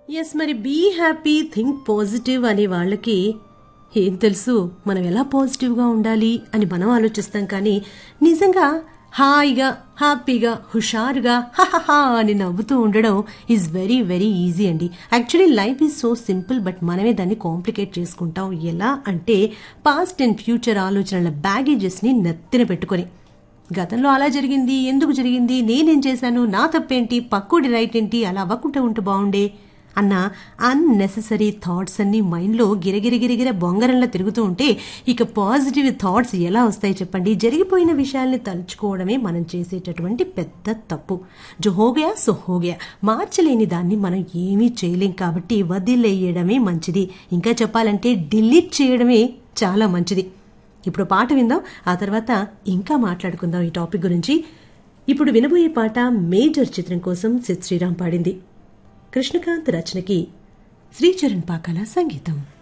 yes మరి be happy think positive అనే వాళ్ళకి ఏం తెలుసు మనం ఎలా పాజిటివ్గా ఉండాలి అని మనం ఆలోచిస్తాం కానీ నిజంగా హాయిగా హ్యాపీగా హుషారుగా హహహా అని నవ్వుతూ ఉండడం ఈజ్ వెరీ వెరీ ఈజీ అండి actually life is so simple but మనమే దాన్ని కాంప్లికేట్ చేసుకుంటాం ఎలా అంటే పాస్ట్ అండ్ ఫ్యూచర్ ఆలోచనల బ్యాగేజెస్ని నెత్తిన పెట్టుకొని గతంలో అలా జరిగింది ఎందుకు జరిగింది నేనేం చేశాను నా తప్పేంటి పక్కోడి రైట్ ఏంటి అలా అవ్వకుండా ఉంటే బాగుండే అన్న అన్నెసెసరీ థాట్స్ అన్ని మైండ్లో గిరగిరగిరగిర బొంగరంలా తిరుగుతూ ఉంటే ఇక పాజిటివ్ థాట్స్ ఎలా వస్తాయి చెప్పండి జరిగిపోయిన విషయాల్ని తలుచుకోవడమే మనం చేసేటటువంటి పెద్ద తప్పు జో హోగయా సో హోగయా మార్చలేని దాన్ని మనం ఏమీ చేయలేం కాబట్టి వదిలేయడమే మంచిది ఇంకా చెప్పాలంటే డిలీట్ చేయడమే చాలా మంచిది ఇప్పుడు పాట విందాం ఆ తర్వాత ఇంకా మాట్లాడుకుందాం ఈ టాపిక్ గురించి ఇప్పుడు వినబోయే పాట మేజర్ చిత్రం కోసం సిద్ శ్రీరామ్ పాడింది కృష్ణకాంత్ రచనకి శ్రీచరణ్ పాకాల సంగీతం